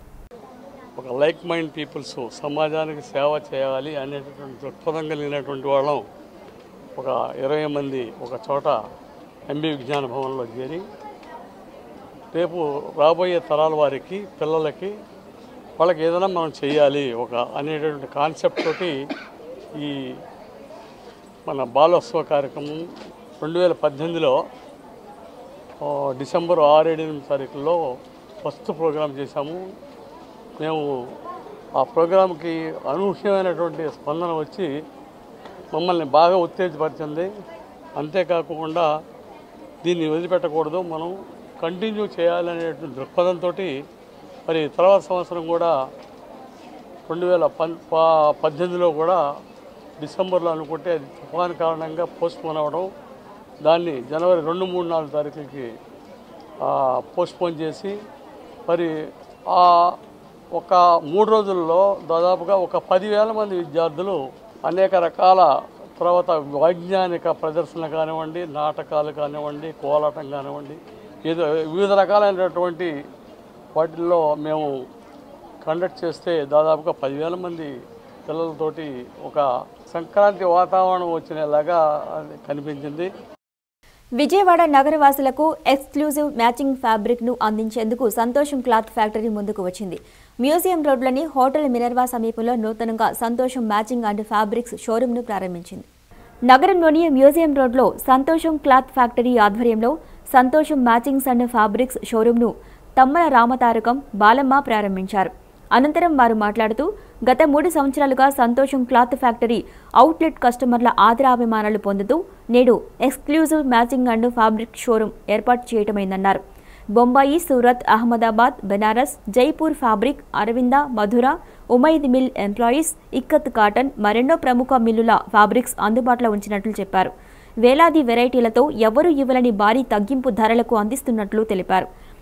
ఒక లైక్ మైండ్ పీపుల్స్ సమాజానికి సేవ చేయాలి అనేటటువంటి దృక్పథం కలిగినటువంటి వాళ్ళం ఒక ఇరవై మంది ఒక చోట ఎంబీ విజ్ఞాన భవన్లో చేరి రేపు రాబోయే తరాల వారికి పిల్లలకి వాళ్ళకి ఏదైనా మనం చేయాలి ఒక అనేటటువంటి కాన్సెప్ట్ తోటి ఈ మన బాలోత్సవ కార్యక్రమం రెండు వేల పద్దెనిమిదిలో ఆ, డిసెంబర్ ఆరు ఏడు ఎనిమిది తారీఖుల్లో ఫస్ట్ ప్రోగ్రాం చేశాము మేము ఆ ప్రోగ్రాంకి అనూహ్యమైనటువంటి స్పందన వచ్చి మమ్మల్ని బాగా ఉత్తేజపరిచింది అంతేకాకుండా దీన్ని వదిలిపెట్టకూడదు మనం కంటిన్యూ చేయాలనేటువంటి దృక్పథంతో మరి తర్వాత సంవత్సరం కూడా రెండు వేల పన్ ప- పద్దెనిమిదిలో కూడా డిసెంబర్లో అనుకుంటే అది తుఫాన్ కారణంగా పోస్ట్పోన్ అవ్వడం దాన్ని జనవరి రెండు మూడు నాలుగు తారీఖులకి పోస్ట్పోన్ చేసి మరి ఆ ఒక మూడు రోజుల్లో దాదాపుగా ఒక పదివేల మంది విద్యార్థులు అనేక రకాల తర్వాత వైజ్ఞానిక ప్రదర్శనలు కానివ్వండి నాటకాలు కానివ్వండి కోలాటం కానివ్వండి ఏదో వివిధ రకాలైనటువంటి వాటిల్లో మేము కండక్ట్ చేస్తే దాదాపుగా పదివేల మంది పిల్లలతోటి ఒక సంక్రాంతి వాతావరణం వచ్చినలాగా అది కనిపించింది విజయవాడ నగరవాసులకు ఎక్స్క్లూజివ్ మ్యాచింగ్ ఫ్యాబ్రిక్ ను అందించేందుకు సంతోషం క్లాత్ ఫ్యాక్టరీ ముందుకు వచ్చింది మ్యూజియం రోడ్లోని హోటల్ మినర్వా సమీపంలో నూతనంగా సంతోషం మ్యాచింగ్ అండ్ ఫ్యాబ్రిక్స్ షోరూమ్ ను ప్రారంభించింది నగరంలోని మ్యూజియం రోడ్లో సంతోషం క్లాత్ ఫ్యాక్టరీ ఆధ్వర్యంలో సంతోషం మ్యాచింగ్స్ అండ్ ఫ్యాబ్రిక్స్ షోరూమ్ను తమ్మల రామతారకం బాలమ్మ ప్రారంభించారు అనంతరం వారు మాట్లాడుతూ గత మూడు సంవత్సరాలుగా సంతోషం క్లాత్ ఫ్యాక్టరీ అవుట్లెట్ కస్టమర్ల ఆదరాభిమానాలు పొందుతూ నేడు exclusive matching and fabric showroom ఏర్పాటు చేయటమైందన్నారు Bombay Surat Ahmedabad Benaras Jaipur fabric Arvind Madura Umaid mill employees ikat cotton మరెన్నో ప్రముఖ మిల్లుల ఫ్యాబ్రిక్స్ అందుబాటులో ఉంచినట్లు చెప్పారు వేలాది వెరైటీలతో ఎవరూ ఇవ్వలేని భారీ తగ్గింపు ధరలకు అందిస్తున్నట్లు తెలిపారు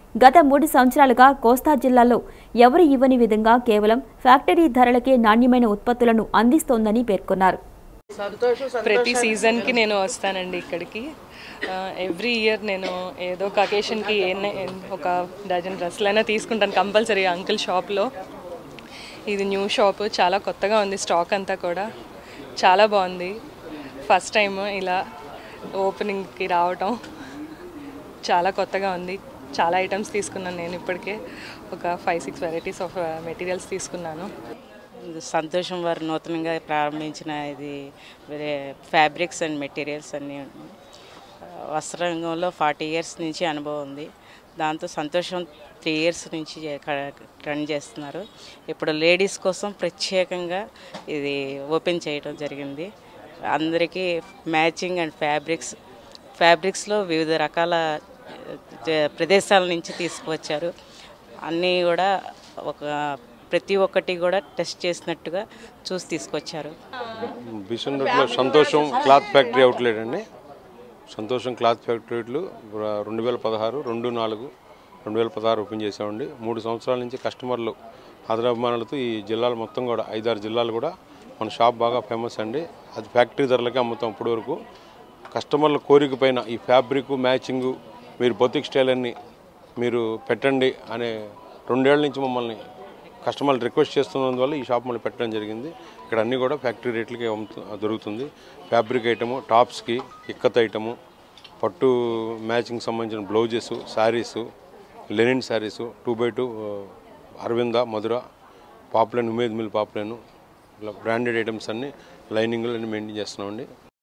గత మూడు సంవత్సరాలుగా కోస్తా జిల్లాలో ఎవరు ఇవ్వని విధంగా కేవలం ఫ్యాక్టరీ ధరలకే నాణ్యమైన ఉత్పత్తులను అందిస్తోందని పేర్కొన్నారు ప్రతి సీజన్కి నేను వస్తానండి ఇక్కడికి ఎవ్రీ ఇయర్ నేను ఏదో ఒక అకేషన్కి ఎన్ని ఒక డజన్ డ్రెస్సులైనా తీసుకుంటాను కంపల్సరీ అంకుల్ షాప్లో ఇది న్యూ షాప్ చాలా కొత్తగా ఉంది స్టాక్ అంతా కూడా చాలా బాగుంది ఫస్ట్ టైం ఇలా ఓపెనింగ్కి రావటం చాలా కొత్తగా ఉంది చాలా ఐటమ్స్ తీసుకున్నాను నేను ఇప్పటికే ఒక five six varieties of materials తీసుకున్నాను ఇది సంతోషం వారు నూతనంగా ప్రారంభించిన ఇది వేరే ఫ్యాబ్రిక్స్ అండ్ మెటీరియల్స్ అన్నీ ఉన్నాయి. వస్త్ర రంగంలో ఫార్టీ ఇయర్స్ నుంచి అనుభవం ఉంది దాంతో సంతోషం త్రీ ఇయర్స్ నుంచి చే- క- రన్ చేస్తున్నారు ఇప్పుడు లేడీస్ కోసం ప్రత్యేకంగా ఇది ఓపెన్ చేయడం జరిగింది అందరికీ మ్యాచింగ్ అండ్ ఫ్యాబ్రిక్స్ ఫ్యాబ్రిక్స్లో వివిధ రకాల జ- ప్రదేశాల నుంచి తీసుకువచ్చారు అన్నీ కూడా ఒక ప్రతి ఒక్కటి కూడా టెస్ట్ చేసినట్టుగా చూసి తీసుకొచ్చారు బిషన్ రోడ్లో సంతోషం క్లాత్ ఫ్యాక్టరీ అవుట్లెట్ అండి సంతోషం క్లాత్ ఫ్యాక్టరీలు రెండు వేల పదహారు రెండు నాలుగు రెండు వేల పదహారు ఓపెన్ చేసామండి మూడు సంవత్సరాల నుంచి కస్టమర్లు ఆదరాభిమానులతో ఈ జిల్లాలు మొత్తం కూడా ఐదారు జిల్లాలు కూడా మన షాప్ బాగా ఫేమస్ అండి అది ఫ్యాక్టరీ ధరలకే అమ్ముతాం ఇప్పటి వరకు కస్టమర్ల కోరిక పైన ఈ ఫ్యాబ్రిక్ మ్యాచింగు మీరు బొతిక్ స్టైల్ అన్ని మీరు పెట్టండి అనే రెండేళ్ల నుంచి మమ్మల్ని కస్టమర్లు రిక్వెస్ట్ చేస్తున్నందువల్ల ఈ షాప్ మళ్ళీ పెట్టడం జరిగింది ఇక్కడ అన్నీ కూడా ఫ్యాక్టరీ రేట్లకి అమ్ముతు దొరుకుతుంది ఫ్యాబ్రిక్ ఐటము టాప్స్కి ఇక్కత్ ఐటము పట్టు మ్యాచింగ్ సంబంధించిన blouses saris linen saris two by two Arvind Madura poplin Umaid mill poplin ఇలా బ్రాండెడ్ ఐటమ్స్ అన్ని లైనింగ్లు అన్ని మెయింటైన్ చేస్తున్నామండి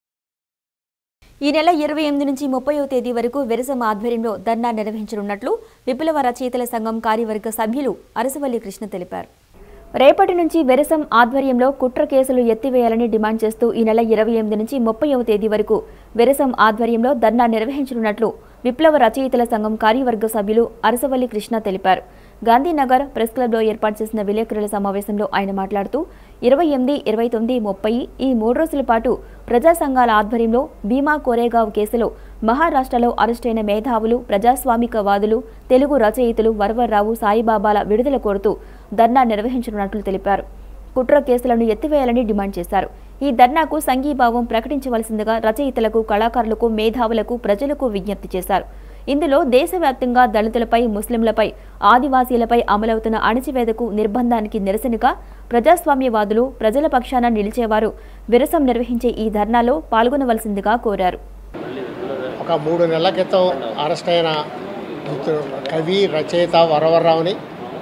ఈ నెల ఇరవై ఎనిమిది నుంచి ముప్పైవ తేదీ వరకు వెరసం ఆధ్వర్యంలో ధర్నా నిర్వహించనున్నట్లు విప్లవ రచయితల సంఘం కార్యవర్గ సభ్యులు అరసవల్లి కృష్ణ తెలిపారు రేపటి నుంచి వెరసం ఆధ్వర్యంలో కుట్ర కేసులు ఎత్తివేయాలని డిమాండ్ చేస్తూ ఈ నెల ఇరవై ఎనిమిది నుంచి ముప్పైవ తేదీ వరకు వెరసం ఆధ్వర్యంలో ధర్నా నిర్వహించనున్నట్లు విప్లవ రచయితల సంఘం కార్యవర్గ సభ్యులు అరసవల్లి కృష్ణ తెలిపారు గాంధీనగర్ ప్రెస్ క్లబ్లో ఏర్పాటు చేసిన విలేకరుల సమావేశంలో ఆయన మాట్లాడుతూ ఇరవై ఎనిమిది ఇరవై తొమ్మిది ముప్పై ఈ మూడు రోజుల పాటు ప్రజా సంఘాల ఆధ్వర్యంలో భీమా కోరేగావ్ కేసులో మహారాష్ట్రలో అరెస్టైన మేధావులు ప్రజాస్వామికవాదులు తెలుగు రచయితలు వరవర్రావు సాయిబాబాల విడుదల కోరుతూ ధర్నా నిర్వహించనున్నట్లు తెలిపారు కుట్ర కేసులను ఎత్తివేయాలని డిమాండ్ చేశారు ఈ ధర్నాకు సంఘీభావం ప్రకటించవలసిందిగా రచయితలకు కళాకారులకు మేధావులకు ప్రజలకు విజ్ఞప్తి చేశారు ఇందులో దేశవ్యాప్తంగా దళితులపై ముస్లింలపై ఆదివాసీలపై అమలవుతున్న అణచివేదకు నిర్బంధానికి నిరసనగా ప్రజాస్వామ్యవాదులు ప్రజల పక్షాన నిలిచేవారు విరసం నిర్వహించే ఈ ధర్నాలో పాల్గొనవలసిందిగా కోరారు ఒక మూడు నెలల క్రితం అరెస్ట్ అయిన మిత్రుడు కవి రచయిత వరవరరావుని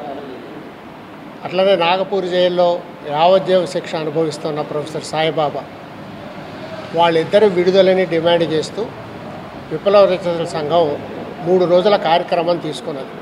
అట్లనే నాగపూర్ జైల్లో యావజ్జీవ శిక్ష అనుభవిస్తున్న ప్రొఫెసర్ సాయిబాబా వాళ్ళిద్దరు విడుదలని డిమాండ్ చేస్తూ విప్లవ రచయితల సంఘం మూడు రోజుల కార్యక్రమం తీసుకున్నది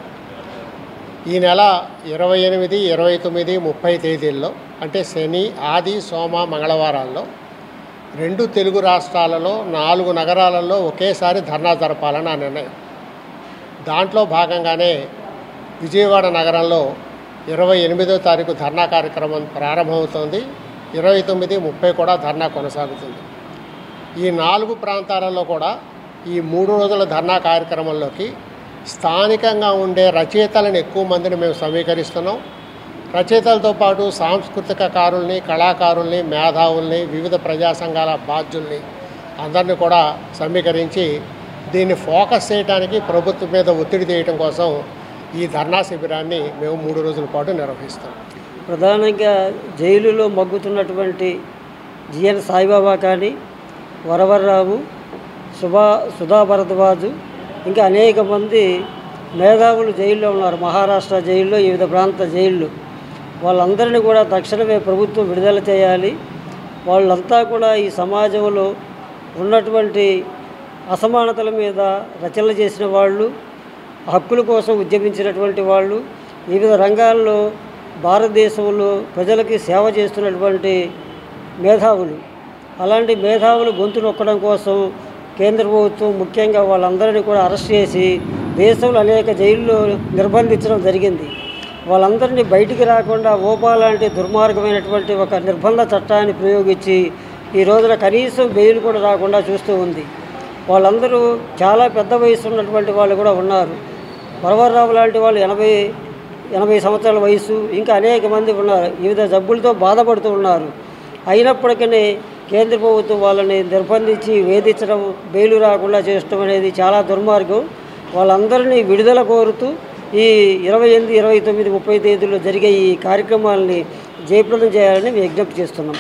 ఈ నెల ఇరవై ఎనిమిది ఇరవై తొమ్మిది ముప్పై తేదీల్లో అంటే శని ఆది సోమ మంగళవారాల్లో రెండు తెలుగు రాష్ట్రాలలో నాలుగు నగరాలలో ఒకేసారి ధర్నా జరపాలని ఆ నిర్ణయం దాంట్లో భాగంగానే విజయవాడ నగరంలో ఇరవై ఎనిమిదో తారీఖు ధర్నా కార్యక్రమం ప్రారంభమవుతోంది ఇరవై తొమ్మిది ముప్పై కూడా ధర్నా కొనసాగుతుంది ఈ నాలుగు ప్రాంతాలలో కూడా ఈ మూడు రోజుల ధర్నా కార్యక్రమంలోకి స్థానికంగా ఉండే రచయితలను ఎక్కువ మందిని మేము సమీకరిస్తున్నాం రచయితలతో పాటు సాంస్కృతిక కారుల్ని కళాకారుల్ని మేధావుల్ని వివిధ ప్రజా సంఘాల బాధ్యుల్ని అందరినీ కూడా సమీకరించి దీన్ని ఫోకస్ చేయడానికి ప్రభుత్వం మీద ఒత్తిడి చేయడం కోసం ఈ ధర్నా శిబిరాన్ని మేము మూడు రోజుల పాటు నిర్వహిస్తాం ప్రధానంగా జైలులో మగ్గుతున్నటువంటి జిఎన్ సాయిబాబా కానీ వరవర్రావు సుభా సుధా భరద్వాజు ఇంకా అనేక మంది మేధావులు జైల్లో ఉన్నారు మహారాష్ట్ర జైల్లో వివిధ ప్రాంత జైళ్ళు వాళ్ళందరినీ కూడా తక్షణమే ప్రభుత్వం విడుదల చేయాలి వాళ్ళంతా కూడా ఈ సమాజంలో ఉన్నటువంటి అసమానతల మీద రచనలు చేసిన వాళ్ళు హక్కుల కోసం ఉద్యమించినటువంటి వాళ్ళు వివిధ రంగాల్లో భారతదేశంలో ప్రజలకి సేవ చేస్తున్నటువంటి మేధావులు అలాంటి మేధావులు గొంతు నొక్కడం కోసం కేంద్ర ప్రభుత్వం ముఖ్యంగా వాళ్ళందరినీ కూడా అరెస్ట్ చేసి దేశంలో అనేక జైల్లో నిర్బంధించడం జరిగింది వాళ్ళందరినీ బయటికి రాకుండా ఓపా లాంటి దుర్మార్గమైనటువంటి ఒక నిర్బంధ చట్టాన్ని ప్రయోగించి ఈ రోజున కనీసం బెయిల్ కూడా రాకుండా చూస్తూ ఉంది వాళ్ళందరూ చాలా పెద్ద వయసు ఉన్నటువంటి వాళ్ళు కూడా ఉన్నారు వరవరరావు లాంటి వాళ్ళు ఎనభై ఎనభై సంవత్సరాల వయసు ఇంకా అనేక మంది ఉన్నారు వివిధ జబ్బులతో బాధపడుతూ ఉన్నారు అయినప్పటికీ కేంద్ర ప్రభుత్వం వాళ్ళని నిర్బంధించి వేధించడం బెయిలు రాకుండా చేయడం అనేది చాలా దుర్మార్గం వాళ్ళందరినీ విడుదల కోరుతూ ఈ ఇరవై ఎనిమిది ఇరవై తొమ్మిది ముప్పై తేదీల్లో జరిగే ఈ కార్యక్రమాలని జయప్రదం చేయాలని మేము విజ్ఞప్తి చేస్తున్నాం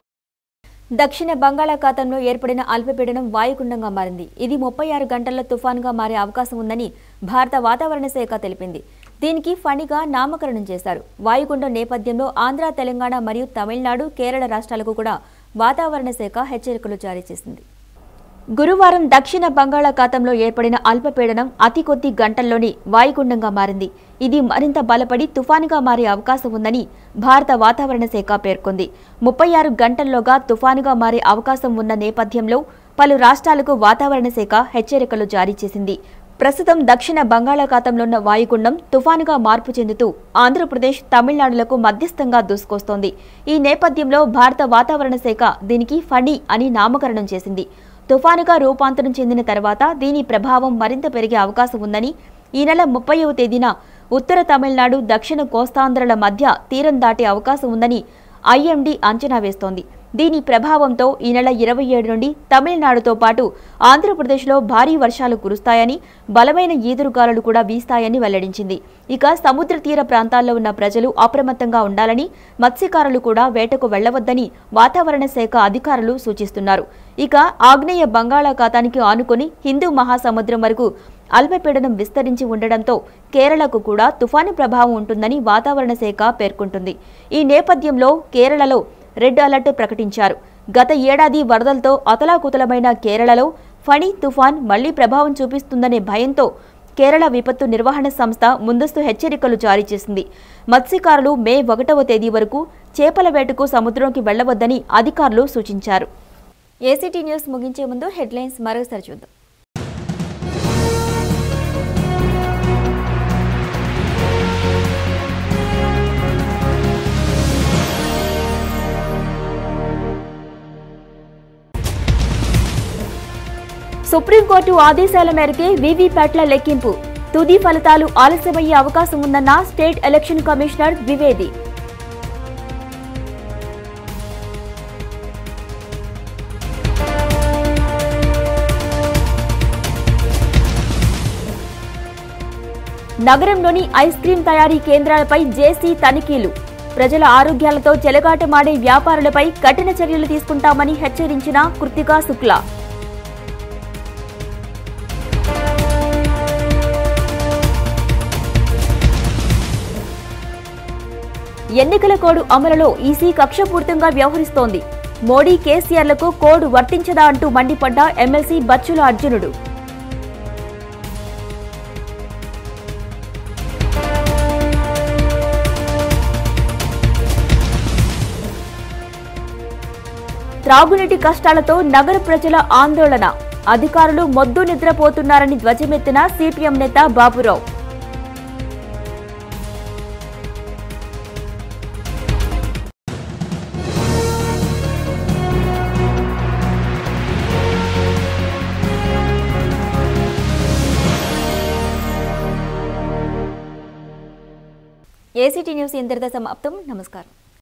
దక్షిణ బంగాళాఖాతంలో ఏర్పడిన అల్పపీడనం వాయుగుండంగా మారింది ఇది ముప్పై ఆరు గంటల్లో తుఫానుగా మారే అవకాశం ఉందని భారత వాతావరణ శాఖ తెలిపింది దీనికి ఫణిగా నామకరణం చేశారు వాయుగుండం నేపథ్యంలో ఆంధ్ర తెలంగాణ మరియు తమిళనాడు కేరళ రాష్ట్రాలకు కూడా వాతావరణ శాఖ హెచ్చరికలు జారీ చేసింది గురువారం దక్షిణ బంగాళాఖాతంలో ఏర్పడిన అల్పపీడనం అతి కొద్ది గంటల్లోనే వాయుగుండంగా మారింది ఇది మరింత బలపడి తుఫానుగా మారే అవకాశం ఉందని భారత వాతావరణ శాఖ పేర్కొంది ముప్పై ఆరు గంటల్లోగా తుఫానుగా మారే అవకాశం ఉన్న నేపథ్యంలో పలు రాష్ట్రాలకు వాతావరణ శాఖ హెచ్చరికలు జారీ చేసింది ప్రస్తుతం దక్షిణ బంగాళాఖాతంలో ఉన్న వాయుగుండం తుఫానుగా మార్పు చెందుతూ ఆంధ్రప్రదేశ్ తమిళనాడులకు మధ్యస్థంగా దూసుకొస్తోంది ఈ నేపథ్యంలో భారత వాతావరణ శాఖ దీనికి ఫణి అని నామకరణం చేసింది తుఫానుగా రూపాంతరం చెందిన తర్వాత దీని ప్రభావం మరింత పెరిగే అవకాశం ఉందని ఈ నెల ముప్పైవ తేదీన ఉత్తర తమిళనాడు దక్షిణ కోస్తాంధ్రల మధ్య తీరం దాటే అవకాశం ఉందని ఐఎండీ అంచనా వేస్తోంది దీని ప్రభావంతో ఈ నెల ఇరవై ఏడు నుండి తమిళనాడుతో పాటు ఆంధ్రప్రదేశ్లో భారీ వర్షాలు కురుస్తాయని బలమైన ఈదురుగాలులు కూడా వీస్తాయని వెల్లడించింది ఇక సముద్ర తీర ప్రాంతాల్లో ఉన్న ప్రజలు అప్రమత్తంగా ఉండాలని మత్స్యకారులు కూడా వేటకు వెళ్లవద్దని వాతావరణ శాఖ అధికారులు సూచిస్తున్నారు ఇక ఆగ్నేయ బంగాళాఖాతానికి ఆనుకొని హిందూ మహాసముద్రం వరకు అల్పపీడనం విస్తరించి ఉండడంతో కేరళకు కూడా తుఫాను ప్రభావం ఉంటుందని వాతావరణ శాఖ పేర్కొంటుంది ఈ నేపథ్యంలో కేరళలో రెడ్ అలర్ట్ ప్రకటించారు గత ఏడాది వరదలతో అతలాకుతలమైన కేరళలో ఫణి తుఫాన్ మళ్లీ ప్రభావం చూపిస్తుందనే భయంతో కేరళ విపత్తు నిర్వహణ సంస్థ ముందస్తు హెచ్చరికలు జారీ చేసింది మత్స్యకారులు మే ఒకటవ తేదీ వరకు చేపల వేటకు సముద్రంకి వెళ్లవద్దని అధికారులు సూచించారు ఏసీటీ న్యూస్ ముగించే ముందు హెడ్లైన్స్ మరోసారి చూద్దాం సుప్రీంకోర్టు ఆదేశాల మేరకే వీవీప్యాట్ల లెక్కింపు తుది ఫలితాలు ఆలస్యమయ్యే అవకాశం ఉందన్న స్టేట్ ఎలక్షన్ కమిషనర్ ద్వివేది నగరంలోని ఐస్ క్రీం తయారీ కేంద్రాలపై జేసీ తనిఖీలు ప్రజల ఆరోగ్యాలతో చెలగాటమాడే వ్యాపారులపై కఠిన చర్యలు తీసుకుంటామని హెచ్చరించిన కృతికా శుక్లా ఎన్నికల కోడ్ అమలులో ఈసీ కక్షపూర్తంగా వ్యవహరిస్తోంది మోడీ కేసీఆర్లకు కోడ్ వర్తించదా అంటూ మండిపడ్డ ఎమ్మెల్సీ బచ్చుల అర్జునుడు త్రాగునీటి కష్టాలతో నగర ప్రజల ఆందోళన అధికారులు మొద్దు నిద్రపోతున్నారని ధ్వజమెత్తిన సిపిఎం నేత బాబురావు ఏసీటీ న్యూస్ ఇంతటితో సమాప్తం నమస్కారం